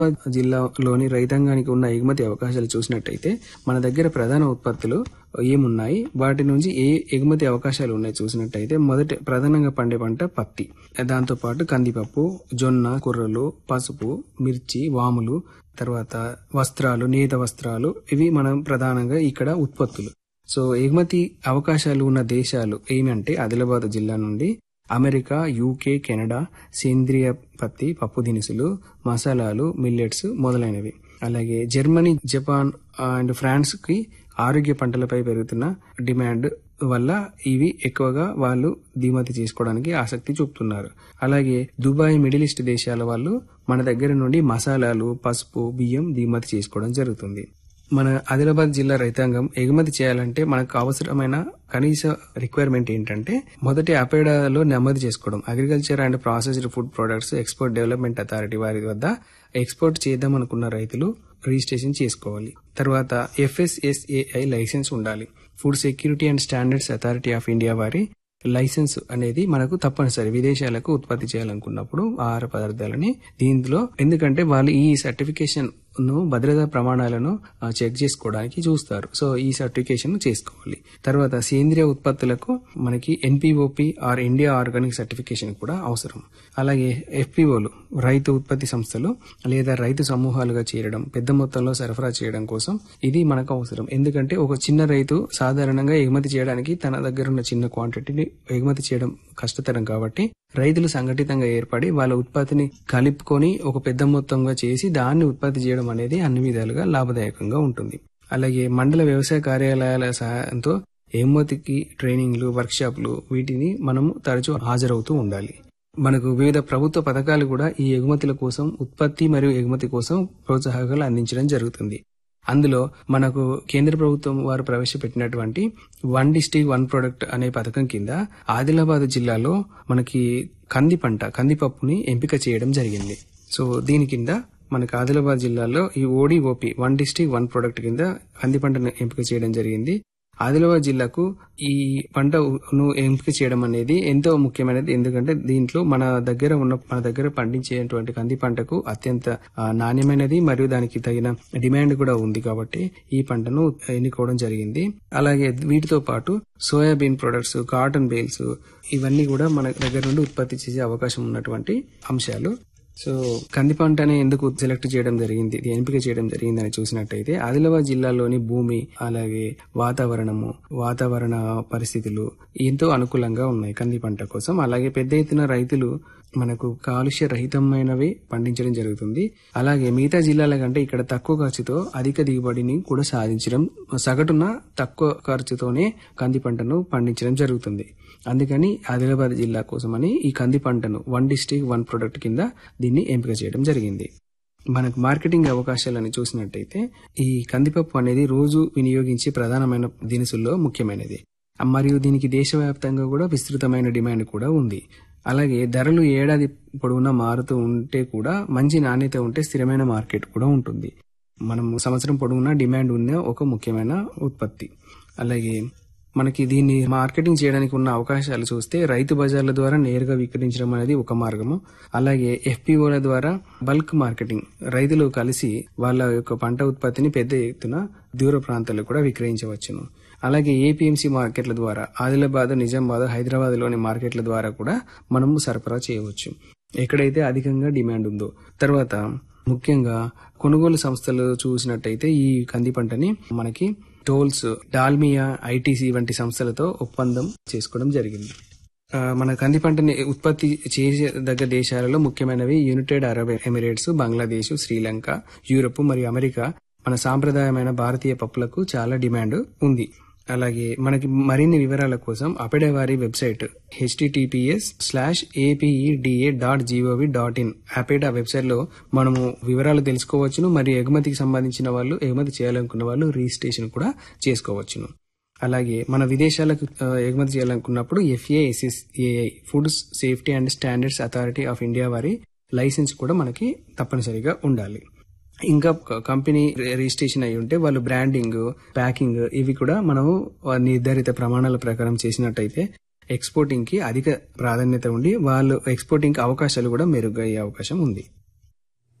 జిల్లాలోని రైతాంగానికి ఉన్న ఎగుమతి అవకాశాలు చూసినట్టయితే మన దగ్గర ప్రధాన ఉత్పత్తులు ఏమున్నాయి వాటి నుంచి ఏ ఎగుమతి అవకాశాలు ఉన్నాయి చూసినట్టయితే మొదటి ప్రధానంగా పండే పంట పత్తి దాంతో పాటు కందిపప్పు జొన్న కుర్రలు పసుపు మిర్చి వాములు తర్వాత వస్త్రాలు నేత వస్త్రాలు ఇవి మనం ప్రధానంగా ఇక్కడ ఉత్పత్తులు సో ఎగుమతి అవకాశాలు ఉన్న దేశాలు ఏమంటే ఆదిలాబాద్ జిల్లా నుండి అమెరికా యూకే కెనడా సేంద్రియ పత్తి పప్పు దినుసులు మసాలాలు మిల్లెట్స్ మొదలైనవి అలాగే జర్మనీ జపాన్ అండ్ ఫ్రాన్స్ కి ఆరోగ్య పంటలపై పెరుగుతున్న డిమాండ్ వల్ల ఇవి ఎక్కువగా వాళ్ళు దిగుమతి చేసుకోవడానికి ఆసక్తి చూపుతున్నారు అలాగే దుబాయ్ మిడిల్ ఈస్ట్ దేశాల వాళ్ళు మన దగ్గర నుండి మసాలాలు పసుపు బియ్యం దిగుమతి చేసుకోవడం జరుగుతుంది మన ఆదిలాబాద్ జిల్లా రైతాంగం ఎగుమతి చేయాలంటే మనకు అవసరమైన కనీస రిక్వైర్మెంట్ ఏంటంటే మొదటి అపేడాలో నమోదు చేసుకోవడం agriculture and processed food products export development authority వారి వద్ద ఎక్స్పోర్ట్ చేద్దాం అనుకున్న రైతులు రిజిస్ట్రేషన్ చేసుకోవాలి తర్వాత ఎఫ్ఎస్ఎస్ఏఐ లైసెన్స్ ఉండాలి food security and standards authority of India వారి లైసెన్స్ అనేది మనకు తప్పనిసరి విదేశాలకు ఉత్పత్తి చేయాలనుకున్నప్పుడు ఆహార పదార్థాలని దీంట్లో ఎందుకంటే వాళ్ళు ఈ సర్టిఫికేషన్ ను భద్రతా ప్రమాణాలను ఆ, చెక్ చేసుకోవడానికి చూస్తారు సో ఈ సర్టిఫికేషన్ చేసుకోవాలి తర్వాత సేంద్రియ ఉత్పత్తులకు మనకి NPOP or India organic certification కూడా అవసరం అలాగే ఎఫ్పిఓలు రైతు ఉత్పత్తి సంస్థలు లేదా రైతు సమూహాలుగా చేరడం పెద్ద మొత్తంలో సరఫరా చేయడం కోసం ఇది మనకు అవసరం ఎందుకంటే ఒక చిన్న రైతు సాధారణంగా ఎగుమతి చేయడానికి తన దగ్గర ఉన్న చిన్న క్వాంటిటీని ఎగుమతి చేయడం కష్టతరం కాబట్టి రైతులు సంఘటితంగా ఏర్పడి వాళ్ళ ఉత్పత్తిని కలుపుకొని ఒక పెద్ద మొత్తంగా చేసి దాన్ని ఉత్పత్తి చేయడం అనేది అన్ని విధాలుగా లాభదాయకంగా ఉంటుంది అలాగే మండల వ్యవసాయ కార్యాలయాల సహాయంతో ఎగుమతికి ట్రైనింగ్లు వర్క్షాప్లు వీటిని మనం తరచూ హాజరవుతూ ఉండాలి మనకు వివిధ ప్రభుత్వ పథకాలు కూడా ఈ ఎగుమతుల కోసం ఉత్పత్తి మరియు ఎగుమతి కోసం ప్రోత్సాహకాలు అందించడం జరుగుతుంది అందులో మనకు కేంద్ర ప్రభుత్వం వారు ప్రవేశపెట్టినటువంటి వన్ డిస్టిక్ వన్ ప్రొడక్ట్ అనే పథకం కింద ఆదిలాబాద్ జిల్లాలో మనకి కంది పంట కందిపప్పుని ఎంపిక చేయడం జరిగింది సో దీని కింద మనకి ఆదిలాబాద్ జిల్లాలో ఈ ODOP one district one product కింద కంది పంటను ఎంపిక చేయడం జరిగింది ఆదిలాబాద్ జిల్లాకు ఈ పంటను ఎంపిక చేయడం అనేది ఎంతో ముఖ్యమైనది ఎందుకంటే దీంట్లో మన దగ్గర ఉన్న మన దగ్గర పండించేటువంటి కంది పంటకు అత్యంత ఆ, నాణ్యమైనది మరియు దానికి తగిన డిమాండ్ కూడా ఉంది కాబట్టి ఈ పంటను ఎన్నుకోవడం జరిగింది అలాగే వీటితో పాటు సోయాబీన్ ప్రొడక్ట్స్ కాటన్ బేల్స్ ఇవన్నీ కూడా మన దగ్గర నుండి ఉత్పత్తి చేసే అవకాశం ఉన్నటువంటి అంశాలు సో కంది పంటని ఎందుకు సెలెక్ట్ చేయడం జరిగింది ఇది ఎంపిక చేయడం జరిగింది అని చూసినట్టయితే ఆదిలాబాద్ జిల్లాలోని భూమి అలాగే వాతావరణము వాతావరణ పరిస్థితులు ఎంతో అనుకూలంగా ఉన్నాయి కంది పంట కోసం అలాగే పెద్ద ఎత్తున రైతులు మనకు కాలుష్య రహితమైనవి పండించడం జరుగుతుంది అలాగే మిగతా జిల్లాల కంటే ఇక్కడ తక్కువ ఖర్చుతో అధిక దిగుబడిని కూడా సాధించడం సగటున తక్కువ ఖర్చుతోనే కంది పంటను పండించడం జరుగుతుంది అందుకని ఆదిలాబాద్ జిల్లా కోసమని ఈ కంది పంటను వన్ డిస్టిక్ వన్ ప్రొడక్ట్ కింద దీన్ని ఎంపిక చేయడం జరిగింది మనకు మార్కెటింగ్ అవకాశాలను చూసినట్టయితే ఈ కందిపప్పు అనేది రోజు వినియోగించే ప్రధానమైన దినుసుల్లో ముఖ్యమైనది మరియు దీనికి దేశవ్యాప్తంగా కూడా విస్తృతమైన డిమాండ్ కూడా ఉంది అలాగే ధరలు ఏడాది పొడవునా మారుతూ ఉంటే కూడా మంచి నాణ్యత ఉంటే స్థిరమైన మార్కెట్ కూడా ఉంటుంది మనం సంవత్సరం పొడవునా డిమాండ్ ఉన్న ఒక ముఖ్యమైన ఉత్పత్తి అలాగే మనకి దీన్ని మార్కెటింగ్ చేయడానికి ఉన్న అవకాశాలు చూస్తే రైతు బజార్ల ద్వారా నేరుగా విక్రయించడం అనేది ఒక మార్గము అలాగే ఎఫ్పిఓల ద్వారా బల్క్ మార్కెటింగ్ రైతులు కలిసి వాళ్ళ యొక్క పంట ఉత్పత్తిని పెద్ద ఎత్తున దూర ప్రాంతాలకు కూడా విక్రయించవచ్చును అలాగే ఏపీఎంసీ మార్కెట్ల ద్వారా ఆదిలాబాద్ నిజామాబాద్ హైదరాబాద్ లోని మార్కెట్ల ద్వారా కూడా మనము సరఫరా చేయవచ్చు ఎక్కడైతే అధికంగా డిమాండ్ ఉందో తర్వాత ముఖ్యంగా కొనుగోలు సంస్థలు చూసినట్టయితే ఈ కంది పంటని మనకి టోల్స్ డాల్మియా ఐటీసీ వంటి సంస్థలతో ఒప్పందం చేసుకోవడం జరిగింది ఆ, మన కంది పంటని ఉత్పత్తి చేసే దగ్గర దేశాలలో ముఖ్యమైనవి United Arab Emirates Bangladesh Sri Lanka Europe మరియు అమెరికా మన సాంప్రదాయమైన భారతీయ పప్పులకు చాలా డిమాండ్ ఉంది అలాగే మనకి మరిన్ని వివరాల కోసం అపెడే వారి website HTTPS slash APEDA dot GOV dot in APEDA website లో మనము వివరాలు తెలుసుకోవచ్చును మరియు ఎగుమతికి సంబంధించిన వాళ్ళు ఎగుమతి చేయాలనుకున్న వాళ్ళు రిజిస్ట్రేషన్ కూడా చేసుకోవచ్చును అలాగే మన విదేశాలకు ఆ, ఎగుమతి చేయాలనుకున్నప్పుడు FASSAI food safety and standards authority of India వారి లైసెన్స్ కూడా మనకి తప్పనిసరిగా ఉండాలి ఇంకా క- కంపెనీ రి- రిజిస్ట్రేషన్ అయి ఉంటే వాళ్ళు బ్రాండింగ్ ప్యాకింగ్ ఇవి కూడా మనము ఆ, నిర్ధారిత ప్రమాణాల ప్రకారం చేసినట్టయితే ఎక్స్పోర్టింగ్ కి అధిక ప్రాధాన్యత ఉండి వాళ్ళు ఎక్స్పోర్టింగ్ కి అవకాశాలు కూడా మెరుగయ్యే అవకాశం ఉంది